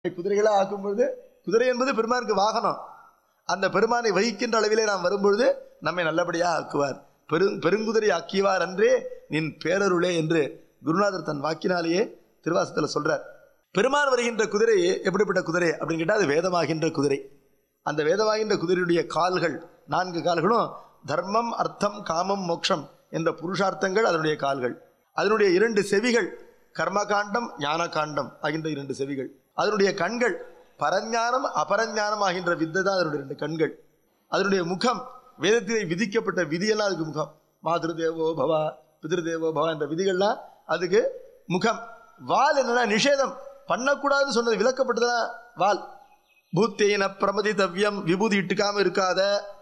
குதிரைகளா ஆக்கும்பொழுது குதிரை என்பது பெருமானுக்கு வாகனம் அந்த பெருமானை வகிக்கின்ற அளவிலே நாம் வரும்பொழுது நம்மை நல்லபடியாக ஆக்குவார் பெருங் பெருங்குதிரை ஆக்கிவார் அன்றே நின் பேரருளே என்று குருநாதர் தன் வாக்கினாலேயே திருவாசத்தில் சொல்றார் பெருமான் வருகின்ற குதிரை எப்படிப்பட்ட குதிரை அப்படின்னு கேட்டால் அது வேதமாகின்ற குதிரை அந்த வேதமாகின்ற குதிரையுடைய கால்கள் நான்கு கால்களும் தர்மம் அர்த்தம் காமம் மோட்சம் என்ற புருஷார்த்தங்கள் அதனுடைய கால்கள் அதனுடைய இரண்டு செவிகள் கர்மகாண்டம் ஞான காண்டம் ஆகின்ற இரண்டு செவிகள் அதனுடைய கண்கள் பரஞானம் அபரஞானம் ஆகின்ற வித்தை தான் அதனுடைய ரெண்டு கண்கள் அதனுடைய முகம் வேதத்திலே விதிக்கப்பட்ட விதியெல்லாம் அதுக்கு முகம் மாதிரு தேவோ பவா பிதிரு தேவோ பவா என்ற விதிகள்லாம் அதுக்கு முகம் வால் என்னன்னா நிஷேதம் பண்ணக்கூடாதுன்னு சொன்னது விளக்கப்பட்டதுதான் வால் பூத்தேன பிரமதி தவ்யம் விபூதி இட்டுக்காம இருக்காத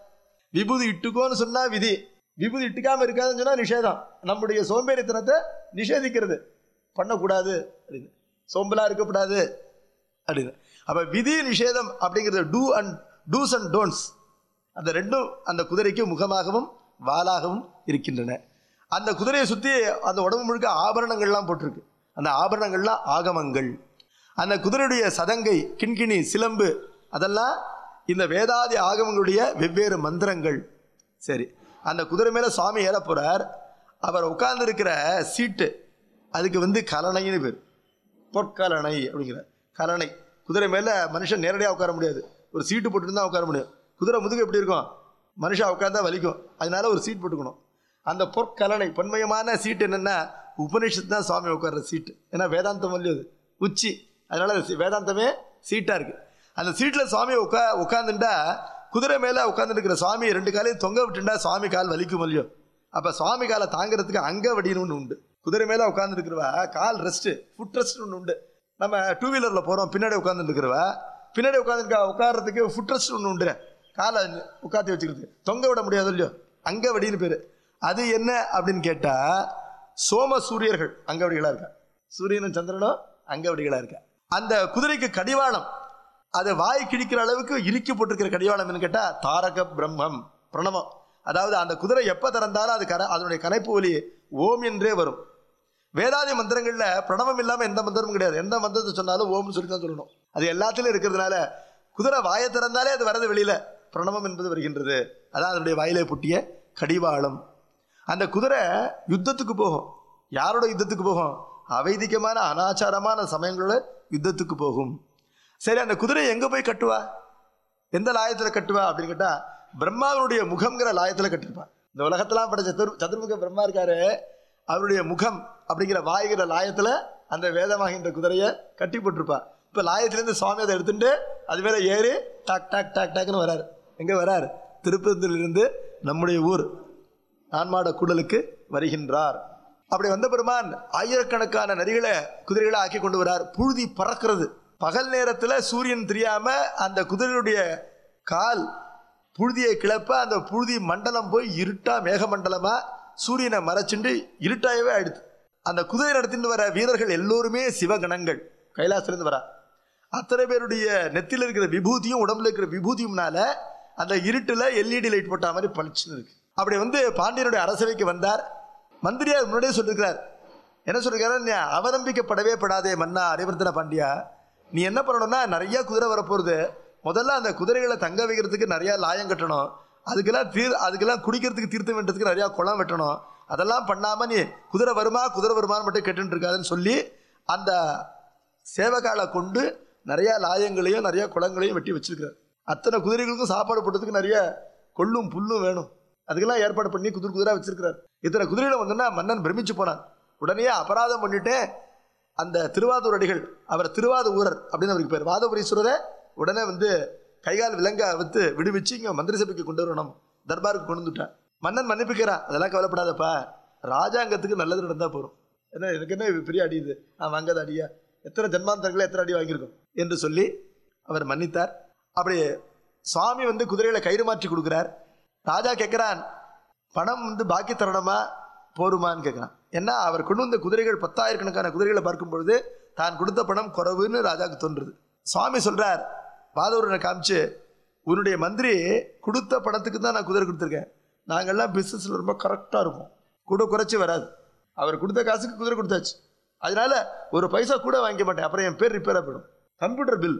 விபூதி இட்டுக்கோன்னு சொன்னா விதி விபூதி இட்டுக்காம இருக்காதுன்னு சொன்னா நிஷேதம் நம்முடைய சோம்பேறித்தனத்தை நிஷேதிக்கிறது பண்ணக்கூடாது அப்படின்னு சோம்பலா இருக்கக்கூடாது அப்படின்னு அப்ப விதி நிஷேதம் அப்படிங்கிறது do and dos and don'ts அந்த ரெண்டும் அந்த குதிரைக்கு முகமாகவும் வாலாகவும் இருக்கின்றன அந்த குதிரையை சுற்றி அந்த உடம்பு முழுக்க ஆபரணங்கள்லாம் போட்டிருக்கு அந்த ஆபரணங்கள்லாம் ஆகமங்கள் அந்த குதிரையுடைய சதங்கை கிண்கிணி சிலம்பு அதெல்லாம் இந்த வேதாதி ஆகமங்களுடைய வெவ்வேறு மந்திரங்கள் சரி அந்த குதிரை மேலே சுவாமி ஏற போகிறார் அவர் உட்கார்ந்துருக்கிற சீட்டு அதுக்கு வந்து கலனைன்னு பேர் பொற்கலனை அப்படிங்கிற கலனை குதிரை மேலே மனுஷன் நேரடியாக உட்கார முடியாது ஒரு சீட்டு போட்டுட்டு தான் உட்கார முடியும் குதிரை முதுகு எப்படி இருக்கும் மனுஷன் உட்காந்தா வலிக்கும் அதனால ஒரு சீட் போட்டுக்கணும் அந்த பொற்கலனை பொன்மயமான சீட்டு என்னென்னா உபனிஷத்து தான் சுவாமி உட்கார்ற சீட்டு ஏன்னா வேதாந்தம் வல்லி அது உச்சி அதனால அது சி- வேதாந்தமே சீட்டாக இருக்கு அந்த சீட்டில் சுவாமி உட்கா உட்காந்துட்டா குதிரை மேலே உட்காந்துருக்கிற சுவாமி ரெண்டு காலையும் தொங்க விட்டுண்டா சுவாமி கால் வலிக்கும் இல்லையோ அப்போ சுவாமி காலை தாங்கிறதுக்கு அங்க வடின்னு ஒன்று உண்டு குதிரை மேலே உட்காந்துருக்கிறவ கால் ரெஸ்ட்டு ஃபுட் ரெஸ்ட் ஒன்று உண்டு நம்ம டூ வீலரில் போகிறோம் பின்னாடி உட்காந்துருக்கிறவ பின்னாடி உட்காந்துருக்க உட்கார்றதுக்கு ஃபுட் ரெஸ்ட் ஒன்று உண்டு காலை உட்காத்தி வச்சுக்கிறது தொங்க விட முடியாது இல்லையோ அங்க வடின்னு பேர் அது என்ன அப்படின்னு கேட்டால் சோம சூரியர்கள் அங்கவடிகளாக இருக்கா சூரியனும் சந்திரனும் அங்கவடிகளாக இருக்கா அந்த குதிரைக்கு கடிவாளம் அதை வாய் கிழிக்கிற அளவுக்கு இறுக்கி போட்டிருக்கிற கடிவாளம்னு கேட்டால் தாரக பிரம்மம் பிரணவம் அதாவது அந்த குதிரை எப்போ திறந்தாலும் அது கர அதனுடைய கனைப்பு ஒலி ஓம் என்றே வரும் வேதாதி மந்திரங்கள்ல பிரணவம் இல்லாம எந்த மந்திரமும் கிடையாது எந்த மந்திரத்தை சொன்னாலும் ஓம்னு சொல்லி தான் சொல்லணும் அது எல்லாத்திலும் இருக்கிறதுனால குதிரை வாயை திறந்தாலே அது வரது வெளியில பிரணவம் என்பது வருகின்றது அதான் அதனுடைய வாயிலே புட்டிய கடிவாளம் அந்த குதிரை யுத்தத்துக்கு போகும் யாரோட யுத்தத்துக்கு போகும் அவைதிகமான அனாச்சாரமான சமயங்களோட யுத்தத்துக்கு போகும் சரி அந்த குதிரை எங்க போய் கட்டுவா எந்த லாயத்துல கட்டுவா அப்படின்னு கேட்டா பிரம்மாவுடைய முகம்ங்கிற லாயத்துல கட்டிருப்பா இந்த உலகத்தெல்லாம் படைச்ச சதுர் சதுர்முக பிரம்மா இருக்காரு அவருடைய முகம் அப்படிங்கிற வாய்கிற லாயத்துல அந்த வேதமாகின்ற குதிரையை கட்டி போட்டிருப்பா இப்ப லாயத்திலேருந்து சுவாமி அதை எடுத்துட்டு அது மேல ஏறி டாக் டாக் டாக் டாக்னு வராரு எங்க வராரு திருப்பதிலிருந்து நம்முடைய ஊர் நான்மாட கூடலுக்கு வருகின்றார் அப்படி வந்த பெருமான் ஆயிரக்கணக்கான நரிகளை குதிரைகளை ஆக்கி கொண்டு வரார் புழுதி பறக்கிறது பகல் நேரத்துல சூரியன் தெரியாம அந்த குதிரையுடைய கால் புழுதியை கிளப்ப அந்த புழுதி மண்டலம் போய் இருட்டா மேகமண்டலமா சூரியனை மறைச்சுண்டு இருட்டாயவே ஆயிடுது அந்த குதிரை நடத்திட்டு வர வீரர்கள் எல்லோருமே சிவகணங்கள் கைலாசிலிருந்து வரா அத்தனை பேருடைய நெத்தியில் இருக்கிற விபூதியும் உடம்புல இருக்கிற விபூதியும்னால அந்த இருட்டுல எல்இடி லைட் போட்ட மாதிரி பளிச்சுன்னு இருக்கு அப்படி வந்து பாண்டியனுடைய அரசவைக்கு வந்தார் மந்திரியார் முன்னாடியே சொல்லியிருக்கிறார் என்ன சொல்லிருக்காரு நீ அவநம்பிக்கப்படவே படாதே மன்னா அறிவர்த்தன பாண்டியா நீ என்ன பண்ணணும்னா நிறைய குதிரை வரப்போகுது முதல்ல அந்த குதிரைகளை தங்க வைக்கிறதுக்கு நிறைய லாயம் கட்டணும் அதுக்கெல்லாம் தீர் அதுக்கெல்லாம் குடிக்கிறதுக்கு தீர்த்தம் வெட்டுறதுக்கு நிறைய குளம் வெட்டணும் அதெல்லாம் பண்ணாம நீ குதிரை வருமா குதிரை வருமான்னு மட்டும் கேட்டுட்டு இருக்காதுன்னு சொல்லி அந்த சேவகாலை கொண்டு நிறைய லாயங்களையும் நிறைய குளங்களையும் வெட்டி வச்சிருக்கிறார் அத்தனை குதிரைகளுக்கும் சாப்பாடு போட்டதுக்கு நிறைய கொள்ளும் புல்லும் வேணும் அதுக்கெல்லாம் ஏற்பாடு பண்ணி குதிரை குதிரை வச்சிருக்கிறார் இத்தனை குதிரையில வந்தோன்னா மன்னன் பிரமிச்சு போனான் உடனே அபராதம் பண்ணிட்டு அந்த திருவாதூர் அடிகள் அவர் திருவாத ஊரர் அப்படின்னு அவருக்கு பேர் வாதபுரீஸ்வரரை உடனே வந்து கைகால் விலங்க வித்து விடுவிச்சு இங்க மந்திரி சபைக்கு கொண்டு வரணும் தர்பாருக்கு கொண்டு வந்துட்டான் மன்னன் மன்னிப்புக்கிறான் அதெல்லாம் கவலைப்படாதப்பா ராஜாங்கத்துக்கு நல்லது நடந்தா போறோம் என்ன எனக்கு என்ன இது பெரிய அடி இது நான் வாங்காத அடியா எத்தனை ஜன்மாந்தரங்களை எத்தனை அடி வாங்கியிருக்கோம் என்று சொல்லி அவர் மன்னித்தார் அப்படி சுவாமி வந்து குதிரையில கயிறு மாற்றி கொடுக்குறார் ராஜா கேட்கிறான் பணம் வந்து பாக்கி தரணுமா போருமான்னு கேட்குறான் ஏன்னா அவர் கொண்டு வந்த குதிரைகள் பத்தாயிரக்கணக்கான குதிரைகளை பார்க்கும் பொழுது தான் கொடுத்த பணம் குறைவுன்னு ராஜாவுக்கு தோன்றுது சுவாமி சொல்றார் பாதவரனை காமிச்சு உன்னுடைய மந்திரி கொடுத்த பணத்துக்கு தான் நான் குதிரை கொடுத்துருக்கேன் நாங்கள்லாம் பிஸ்னஸில் ரொம்ப கரெக்டாக இருப்போம் கூட குறைச்சி வராது அவர் கொடுத்த காசுக்கு குதிரை கொடுத்தாச்சு அதனால ஒரு பைசா கூட வாங்கிக்க மாட்டேன் அப்புறம் என் பேர் ரிப்பேராக போயிடும் கம்ப்யூட்டர் பில்